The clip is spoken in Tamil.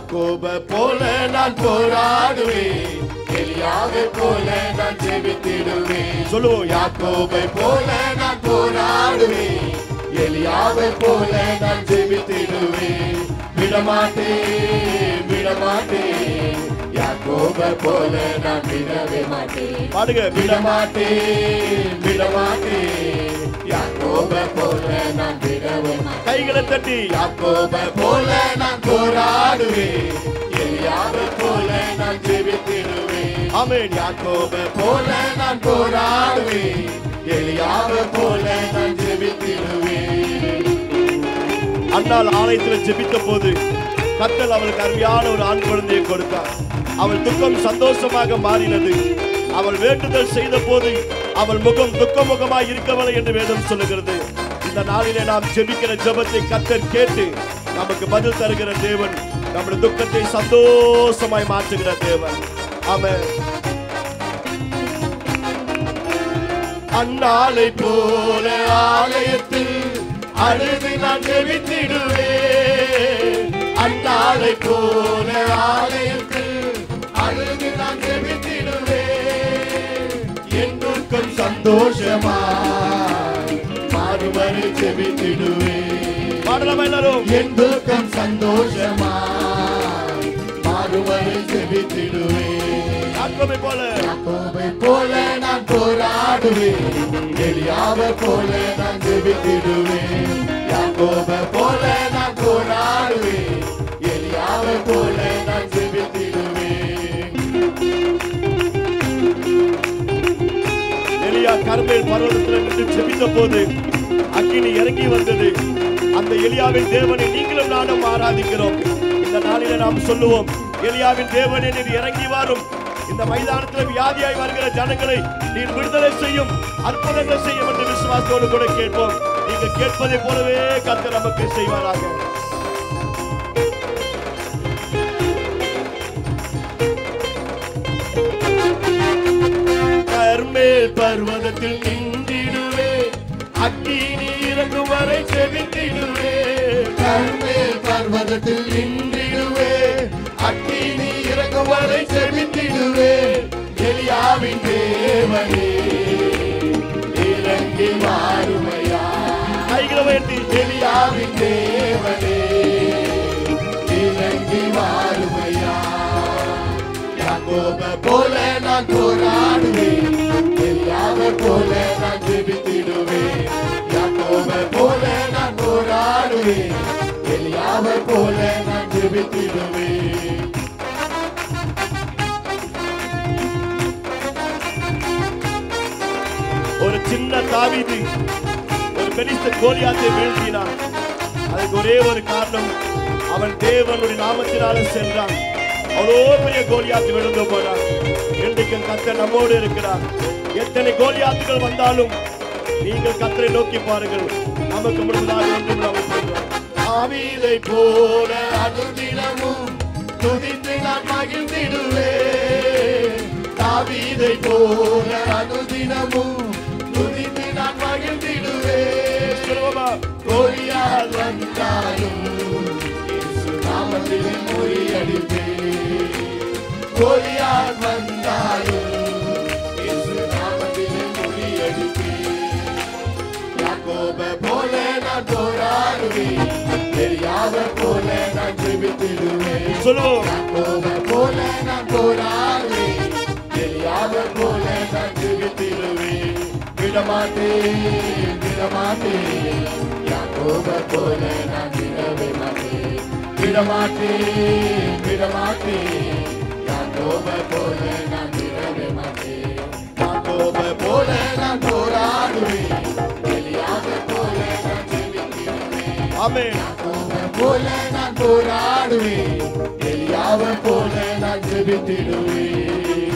யாக்கோப போல நான் போராடுவேன் எலியாவை போல நான் ஜெபித்திடுவேன் சொல்லுவோம் யாக்கோபை போல நான் போராடுவேன் எலியாவை போல நான் ஜெபித்திடுவேன் விடமாட்டேன் விடமாட்டேன் யாக்கோபை போல நான் விடவே மாட்டேன் பாடுங்க விடமாட்டேன் விடமாட்டேன் யாக்கோபை போல நான் விடவே மாட்டேன் கைகளை தட்டி யாக்கோப போல நான் போராடுவேன் எலியாவை போல நான் ஜெபித்திடுவேன் ஆமென் யாக்கோப போல நான் போராடுவேன் எலியாவை போல நான் ஜெபித்திடுவேன் அண்ணால் ஆலயத்தில் ஜெபித்த போது கத்தல் அவளுக்கு அருமையான ஒரு ஆண் குழந்தையை கொடுத்தார் அவள் துக்கம் சந்தோஷமாக மாறினது அவள் வேண்டுதல் செய்த போது அவள் முகம் துக்க முகமாய் இருக்கவில்லை என்று வேதம் சொல்லுகிறது இந்த நாளிலே நாம் ஜெபிக்கிற ஜெபத்தை கத்தர் கேட்டு நமக்கு பதில் தருகிற தேவன் நம்முடைய துக்கத்தை சந்தோஷமாய் மாற்றுகிற தேவன் ஆமென் அந்நாளை போல ஆலயத்தில் அழுது நான் ஜெபித்திடுவேன் அந்நாளை போல ஆலயத்தில் அழுது நான் ஜெபித்திடுவேன் என் துக்கம் சந்தோஷமாய் மாறுவரை ஜெபித்திடுவேன் பாடலாமா எல்லாரும் என் துக்கம் சந்தோஷமாய் மாறுவரை ஜெபித்திடுவேன் யாக்கோபை போல யாக்கோபை போல நான் போராடுவேன் எலியாவை போல நான் ஜெபித்திடுவேன் யாக்கோபை போல நான் போராடுவேன் எலியாவை போல நான் ஜெபித்திடுவேன் எலியா கர்மேல் பர்வதத்தில் நின்று ஜெபித்த போது அக்கினி இறங்கி வந்தது அந்த எலியாவின் தேவனை நீங்களும் நானும் ஆராதிக்கிறோம் இந்த நாளிலே நாம் சொல்லுவோம் எலியாவின் தேவனே நீர் இறங்கி வரும் இந்த மைதானத்தில் வியாதியாய் வருகிற ஜனங்களை நீர் விடுதலை செய்யும் அற்புதங்கள் செய்யும் என்று விசுவாசத்தோடு கூட கேட்போம் நீங்கள் கேட்பதை போலவே கர்த்தர் நமக்கு செய்வாராக கர்மேல் பர்வதத்தில் நின்றிடுவே அக்கினி இறங்கும் வரை செவித்திடுவே கர்மேல் பர்வதத்தில் நின்றிடுவே அக்கினி இறங்கும் வரை செவித்திடுவே எலியாவின் தேவனே இறங்கி மாறுமையா கைகளை உயர்த்தி எலியாவின் தேவனே இறங்கி மாறுமையா யாக்கோப போல நான் போராடுவேன் எலியாவை போல நான் ஜெபித்திடுவேன் யாக்கோப போல நான் போராடுவேன் எலியாவை போல நான் ஜெபித்திடுவேன் ஒரு சின்ன தாவீது ஒரு பெரிஸ்த கோலியாத்தை வீழ்த்தினான் அதுக்கு ஒரே ஒரு காரணம் அவன் தேவனுடைய நாமத்தினால சென்றான் அவ்வளோ பெரிய கோலியாத்து விழுந்து போனான் இன்றைக்கு கத்தர் நம்மோடு இருக்கிறார் எத்தனை கோலியாத்துகள் வந்தாலும் நீங்கள் கத்தரை நோக்கி பாருங்கள் நமக்கு முழுவதாக ஒன்றும் நாம் செய்வோம் ஆவிதை போல அனுதினமும் துதித்து நான் மகிழ்ந்திடுவேன் தாவீதை போல அனுதினமும் துதித்து நான் மகிழ்ந்திடுவேன் சொல்லுவோமா கோரியால் வந்தாலும் இயேசு நாமத்தில் முறியடிப்பேன் கோரியால் வந்தாலும் இயேசு நாமத்தில் முறியடிப்பேன் யாக்கோப போல நான் போராடுவேன் எலியாவை போல நான் ஜெபித்திடுவேன் சொல்லுவோம் யாக்கோப போல நான் போராடுவேன் எலியாவை போல நான் ஜெபித்திடுவேன் விடமாட்டேன் விடமாட்டேன் யாக்கோப போல நான் விடவே மாட்டேன் விடமாட்டேன் விடமாட்டேன் யாக்கோப போல நான் விடவே மாட்டேன் யாக்கோப போல நான் போராடுவேன் எலியாவை போல நான் ஜெபித்திடுவேன் ஆமென் யாக்கோபை போல நான் போராடுவேன் எலியாவை போல நான் ஜெபித்திடுவேன்